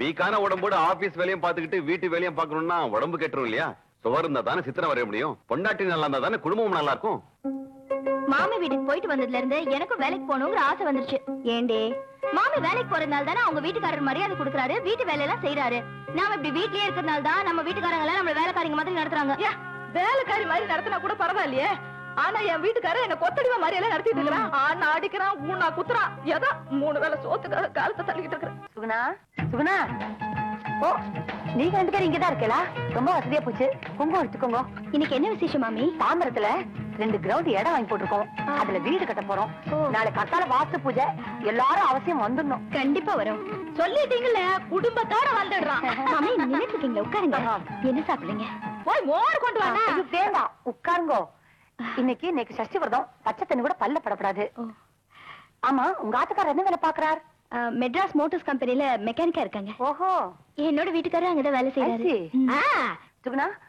வீக்கான உடம்போட ஆபீஸ் வேலையும் பாத்துக்கிட்டு வீட்டு வேலையும் பாக்கணும்னா உடம்பு கெட்டுரும் இல்லையா சுவர் இருந்தா தானே சித்திரம் வரைய முடியும் பொண்டாட்டி நல்லா இருந்தா தானே குடும்பமும் நல்லா இருக்கும் மாமி வீட்டுக்கு போயிட்டு வந்ததுல இருந்து எனக்கும் வேலைக்கு போகணுங்கிற ஆசை வந்துருச்சு ஏண்டே மாமி வேலைக்கு போறதுனால தானே அவங்க வீட்டுக்காரர் மரியாதை கொடுக்கறாரு வீட்டு வேலையெல்லாம் செய்யறாரு நாம இப்படி வீட்லயே இருக்கிறதுனால தான் நம்ம வீட்டுக்காரங்க எல்லாம் நம்ம வேலைக்காரங்க மாதிரி நடத்துறாங்க ஏ, வேலைக்காரி மாதிரி நடத்தினா கூட பரவாயில்லையே ஆனா என் வீட்டுக்காரர் என்ன கொத்தடிவ மாதிரி எல்லாம் நடத்திட்டு இருக்கிறான் ஆனா அடிக்கிறான் ஊனா குத்துறான் ஏதோ மூணு வேளை சோத்துக்காக காலத்தை தள்ளிக்கிட்டு இருக்கிறேன் சுகுணா சுகுணா ஓ நீங்க ரெண்டு பேரும் இங்கதான் இருக்கலா ரொம்ப வசதியா போச்சு குங்குமம் எடுத்துக்கோங்க இன்னைக்கு என்ன விசேஷம் மாமி தாம்பரத்துல ரெண்டு கிரவுண்ட் இடம் வாங்கி போட்டிருக்கோம் அதுல வீடு கட்ட போறோம் ஓ. நாளைக்கு கத்தால வாஸ்து பூஜை எல்லாரும் அவசியம் வந்துடணும் கண்டிப்பா வரும் சொல்லிட்டீங்கல்ல குடும்பத்தோட வந்துடுறான் மாமி நினைட்டு இருக்கீங்களா உட்காருங்க என்ன சாப்பிடுறீங்க போய் மோர் கொண்டு வாங்க இது வேண்டாம் உட்காருங்கோ இன்னைக்கு இன்னைக்கு சஷ்டி விரதம் பச்சை தண்ணி கூட பல்ல படப்படாது ஓ. ஆமா உங்க ஆத்துக்காரர் என்ன வேலை பாக்குறார் ஆ, மெட்ராஸ் மோட்டார்ஸ் கம்பெனில மெக்கானிக்கா இருக்காங்க ஓஹோ என்னோட வீட்டுக்காரர் அங்கதான் வேலை செய்யறாரு I see. ம். சுகுணா